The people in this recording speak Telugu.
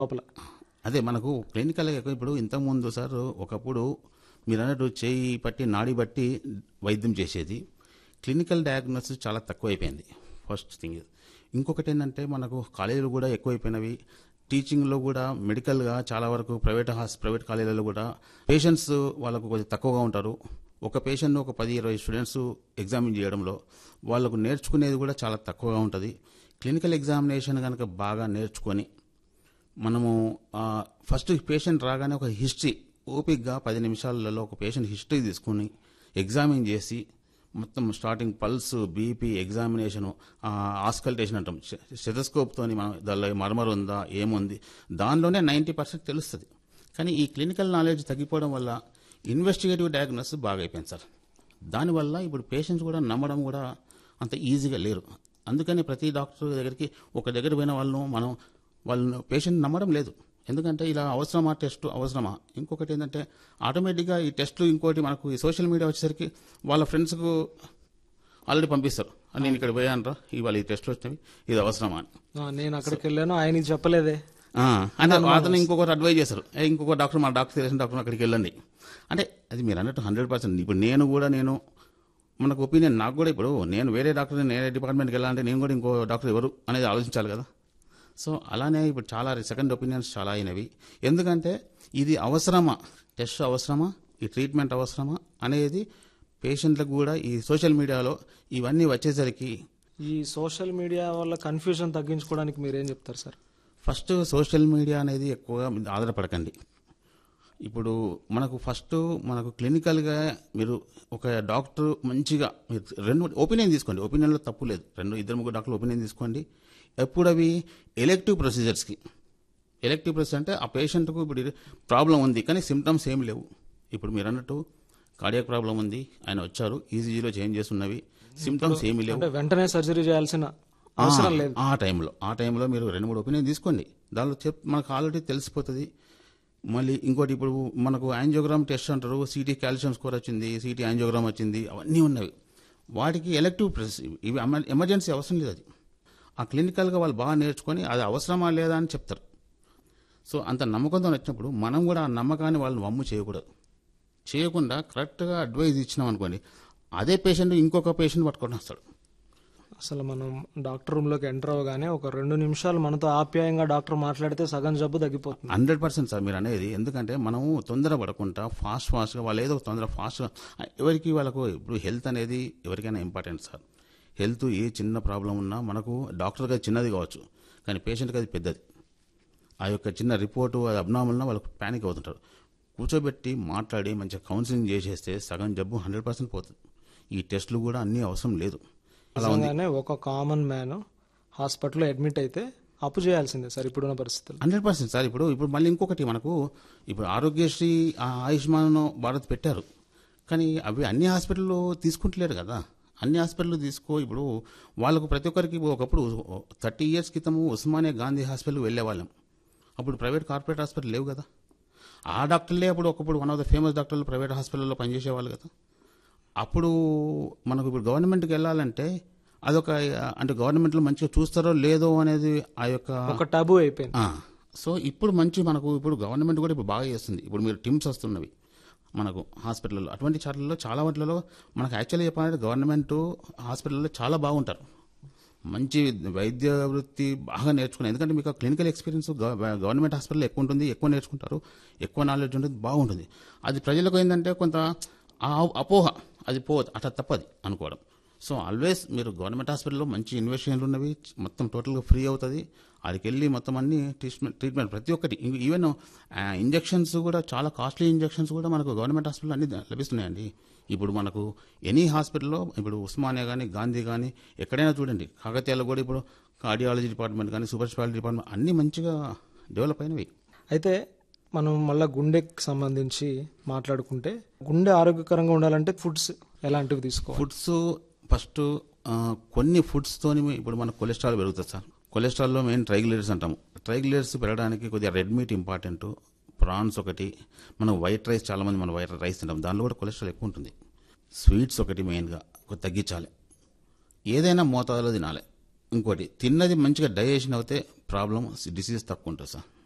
లోపల అదే మనకు క్లినికల్ ఇప్పుడు ఇంతకుముందు సార్ ఒకప్పుడు మీరు అన్నట్టు చేయి పట్టి నాడి బట్టి వైద్యం చేసేది క్లినికల్ డయాగ్నోసిస్ చాలా తక్కువైపోయింది ఫస్ట్ థింగ్ ఇంకొకటి ఏంటంటే మనకు కాలేజీలు కూడా ఎక్కువైపోయినవి టీచింగ్లో కూడా మెడికల్గా చాలా వరకు ప్రైవేట్ హాస్ ప్రైవేట్ కాలేజీలలో కూడా పేషెంట్స్ వాళ్ళకు కొంచెం తక్కువగా ఉంటారు ఒక పేషెంట్ ఒక పది ఇరవై స్టూడెంట్స్ ఎగ్జామిన్ చేయడంలో వాళ్ళకు నేర్చుకునేది కూడా చాలా తక్కువగా ఉంటుంది క్లినికల్ ఎగ్జామినేషన్ కనుక బాగా నేర్చుకొని మనము ఆ, ఫస్ట్ పేషెంట్ రాగానే ఒక హిస్టరీ ఓపిక్గా పది నిమిషాలలో ఒక పేషెంట్ హిస్టరీ తీసుకుని ఎగ్జామిన్ చేసి మొత్తం starting pulse BP examination auscultation అంటాం స్టెథోస్కోప్తోని మనం దానిలో మర్మర్ ఉందా ఏముంది దానిలోనే నైంటీ పర్సెంట్ తెలుస్తుంది కానీ ఈ క్లినికల్ నాలెడ్జ్ తగ్గిపోవడం వల్ల ఇన్వెస్టిగేటివ్ డయాగ్నోసిస్ బాగా అయిపోయింది సార్ దానివల్ల ఇప్పుడు పేషెంట్స్ కూడా నమ్మడం కూడా అంత ఈజీగా లేరు అందుకని ప్రతి డాక్టర్ దగ్గరికి ఒక దగ్గర పోయిన వాళ్ళను మనం వాళ్ళను పేషెంట్ నమ్మడం లేదు ఎందుకంటే ఇలా అవసరమా టెస్ట్ అవసరమా ఇంకొకటి ఏంటంటే ఆటోమేటిక్గా ఈ టెస్ట్లు ఇంకోటి మనకు ఈ సోషల్ మీడియా వచ్చేసరికి వాళ్ళ ఫ్రెండ్స్కు ఆల్రెడీ పంపిస్తారు "ఆ, నేను ఇక్కడ పోయానరా ఇవాళ ఈ టెస్ట్ వచ్చినవి ఇది అవసరమా అని ఆ, నేను అక్కడికి వెళ్ళాను ఆయనకి చెప్పలేదే ఆ, అంటే అతను ఇంకొకరు అడ్వైజ్ చేస్తారు "ఏ, ఇంకొక డాక్టర్ మా డాక్టర్ తెలిసిన డాక్టర్ అక్కడికి వెళ్ళండి అంటే అది మీరు అన్నట్టు హండ్రెడ్ పర్సెంట్ ఇప్పుడు నేను కూడా నేను మనకు ఒపీనియన్ నాకు కూడా ఇప్పుడు నేను వేరే డాక్టర్ నేనే డిపార్ట్మెంట్కి వెళ్ళాలంటే నేను కూడా ఇంకో డాక్టర్ ఎవరు అనేది ఆలోచించాలి కదా సో అలానే ఇప్పుడు చాలా సెకండ్ ఒపీనియన్స్ చాలా అయినవి ఎందుకంటే ఇది అవసరమా టెస్ట్ అవసరమా ఈ ట్రీట్మెంట్ అవసరమా అనేది పేషెంట్లకు కూడా ఈ సోషల్ మీడియాలో ఇవన్నీ వచ్చేసరికి ఈ సోషల్ మీడియా వల్ల కన్ఫ్యూజన్ తగ్గించుకోవడానికి మీరేం చెప్తారు సార్ ఫస్ట్ సోషల్ మీడియా అనేది ఎక్కువగా ఆధారపడకండి ఇప్పుడు మనకు ఫస్ట్ మనకు క్లినికల్గా మీరు ఒక డాక్టర్ మంచిగా మీరు రెండు ఒపీనియన్ తీసుకోండి ఒపీనియన్లో తప్పు లేదు రెండు ఇద్దరు ముగ్గురు డాక్టర్లు ఒపీనియన్ తీసుకోండి ఎప్పుడు అవి ఎలెక్టివ్ ప్రొసీజర్స్కి ఎలెక్టివ్ ప్రొసీజర్ అంటే ఆ పేషెంట్కు ఇప్పుడు ప్రాబ్లం ఉంది కానీ సిమ్టమ్స్ ఏం లేవు ఇప్పుడు మీరు అన్నట్టు కార్డియాక్ ప్రాబ్లం ఉంది ఆయన వచ్చారు ఈజీజీలో చేంజ్ చేస్తున్నవి సిమ్టమ్స్ ఏమీ లేవు అంటే వెంటనే సర్జరీ చేయాల్సిన అవసరం లేదు ఆ టైంలో ఆ టైంలో మీరు రెండు మూడు ఒపీనియన్ తీసుకోండి దానిలో చెప్ మనకు ఆల్రెడీ తెలిసిపోతుంది మళ్ళీ ఇంకోటి ఇప్పుడు మనకు యాంజియోగ్రామ్ టెస్ట్ అంటారు సిటీ కాల్షియం స్కోర్ వచ్చింది సిటీ యాంజియోగ్రామ్ వచ్చింది అవన్నీ ఉన్నవి వాటికి ఎలక్టివ్ ప్రెస్ ఇవి ఎమ- ఎమర్జెన్సీ అవసరం లేదు అది ఆ క్లినికల్గా వాళ్ళు బాగా నేర్చుకొని అది అవసరమా లేదా అని చెప్తారు సో అంత నమ్మకంతో వచ్చినప్పుడు మనం కూడా ఆ నమ్మకాన్ని వాళ్ళని వమ్ము చేయకూడదు చేయకుండా కరెక్ట్గా అడ్వైజ్ ఇచ్చినాం అనుకోండి అదే పేషెంట్ ఇంకొక పేషెంట్ పట్టుకొని వస్తాడు అసలు మనం డాక్టర్ రూమ్ లోకి ఎంటర్ అవ్వగానే ఒక రెండు నిమిషాలు మనతో ఆప్యాయంగా డాక్టర్ మాట్లాడితే సగం జబ్బు తగ్గిపోతుంది హండ్రెడ్ పర్సెంట్ సార్ మీరు అనేది ఎందుకంటే మనము తొందర పడకుండా ఫాస్ట్ ఫాస్ట్గా వాళ్ళు ఏదో తొందర ఫాస్ట్గా ఎవరికి వాళ్ళకు ఇప్పుడు హెల్త్ అనేది ఎవరికైనా ఇంపార్టెంట్ సార్ హెల్త్ ఏ చిన్న ప్రాబ్లం ఉన్నా మనకు డాక్టర్కి అది చిన్నది కావచ్చు కానీ పేషెంట్కి అది పెద్దది ఆ యొక్క చిన్న రిపోర్టు అది అబ్నామల్న వాళ్ళకు ప్యానిక్ అవుతుంటారు కూర్చోబెట్టి మాట్లాడి మంచిగా కౌన్సిలింగ్ చేసేస్తే సగం జబ్బు హండ్రెడ్ పర్సెంట్ పోతుంది ఈ టెస్టులు కూడా అన్నీ అవసరం లేదు నిజంగానే ఒక కామన్ మ్యాన్ హాస్పిటల్లో అడ్మిట్ అయితే అప్పు చేయాల్సిందే సార్ ఇప్పుడున్న పరిస్థితులు హండ్రెడ్ పర్సెంట్ సార్ ఇప్పుడు ఇప్పుడు మళ్ళీ ఇంకొకటి మనకు ఇప్పుడు ఆరోగ్యశ్రీ ఆ ఆయుష్మాన్ భారత్ పెట్టారు కానీ అవి అన్ని హాస్పిటల్లో తీసుకుంటలేరు కదా అన్ని హాస్పిటల్ తీసుకో ఇప్పుడు వాళ్ళకు ప్రతి ఒక్కరికి ఒకప్పుడు థర్టీ ఇయర్స్ క్రితము ఉస్మానియా గాంధీ హాస్పిటల్ వెళ్ళేవాళ్ళం అప్పుడు ప్రైవేట్ కార్పొరేట్ హాస్పిటల్ లేవు కదా ఆ డాక్టర్లే అప్పుడు ఒకప్పుడు వన్ ఆఫ్ ద ఫేమస్ డాక్టర్లు ప్రైవేట్ హాస్పిటల్లో పనిచేసేవాళ్ళు కదా అప్పుడు మనకు ఇప్పుడు గవర్నమెంట్కి వెళ్ళాలంటే అదొక అంటే గవర్నమెంట్లో మంచిగా చూస్తారో లేదో అనేది ఆ యొక్క ఒక టబు అయిపోయింది ఆ, సో ఇప్పుడు మంచి మనకు ఇప్పుడు గవర్నమెంట్ కూడా ఇప్పుడు బాగా చేస్తుంది ఇప్పుడు మీరు టిమ్స్ వస్తున్నవి మనకు హాస్పిటల్లో అటువంటి చాట్లలో చాలా వాటిలలో మనకు యాక్చువల్లీ చెప్పాలంటే గవర్నమెంట్ హాస్పిటల్లో చాలా బాగుంటారు మంచి వైద్య వృత్తి బాగా నేర్చుకుని ఎందుకంటే మీకు క్లినికల్ ఎక్స్పీరియన్స్ గవర్నమెంట్ హాస్పిటల్లో ఎక్కువ ఉంటుంది ఎక్కువ నేర్చుకుంటారు ఎక్కువ నాలెడ్జ్ ఉంటుంది బాగుంటుంది అది ప్రజలకు ఏంటంటే కొంత ఆ అపోహ అది పో అట్లా తప్పది అనుకోవడం సో ఆల్వేస్ మీరు గవర్నమెంట్ హాస్పిటల్లో మంచి ఇన్వెస్టిగేషన్లు ఉన్నవి మొత్తం టోటల్గా ఫ్రీ అవుతుంది అదికి వెళ్ళి మొత్తం అన్ని ట్రీట్మెంట్ ట్రీట్మెంట్ ప్రతి ఒక్కటి ఇవి- ఈవెన్ ఇంజెక్షన్స్ కూడా చాలా కాస్ట్లీ ఇంజెక్షన్స్ కూడా మనకు గవర్నమెంట్ హాస్పిటల్లో అన్ని లభిస్తున్నాయండి ఇప్పుడు మనకు ఎనీ హాస్పిటల్లో ఇప్పుడు ఉస్మానియా కానీ గాంధీ కానీ ఎక్కడైనా చూడండి కాకతీయాలో కూడా ఇప్పుడు కార్డియాలజీ డిపార్ట్మెంట్ కానీ సూపర్ స్పెషాలిటీ డిపార్ట్మెంట్ అన్ని మంచిగా డెవలప్ అయినవి అయితే మనం మళ్ళీ గుండెకి సంబంధించి మాట్లాడుకుంటే గుండె ఆరోగ్యకరంగా ఉండాలంటే ఫుడ్స్ ఎలాంటివి తీసుకోవాలి ఫుడ్స్ ఫస్ట్ ఆ, కొన్ని ఫుడ్స్తోని ఇప్పుడు మన కొలెస్ట్రాల్ పెరుగుతుంది సార్ కొలెస్ట్రాల్లో మెయిన్ ట్రైగ్లియర్స్ అంటాము ట్రైగ్లియర్స్ పెరగడానికి కొద్దిగా రెడ్ మీట్ ఇంపార్టెంట్ ప్రాన్స్ ఒకటి మనం వైట్ రైస్ చాలా మంది మనం వైట్ రైస్ తింటాం దానిలో కూడా కొలెస్ట్రాల్ ఎక్కువ ఉంటుంది స్వీట్స్ ఒకటి మెయిన్గా కొద్ది తగ్గించాలి ఏదైనా మోతాదులో తినాలి ఇంకోటి తిన్నది మంచిగా డైజెషన్ అవుతే ప్రాబ్లం డిసీజ్ తక్కువ ఉంటుంది సార్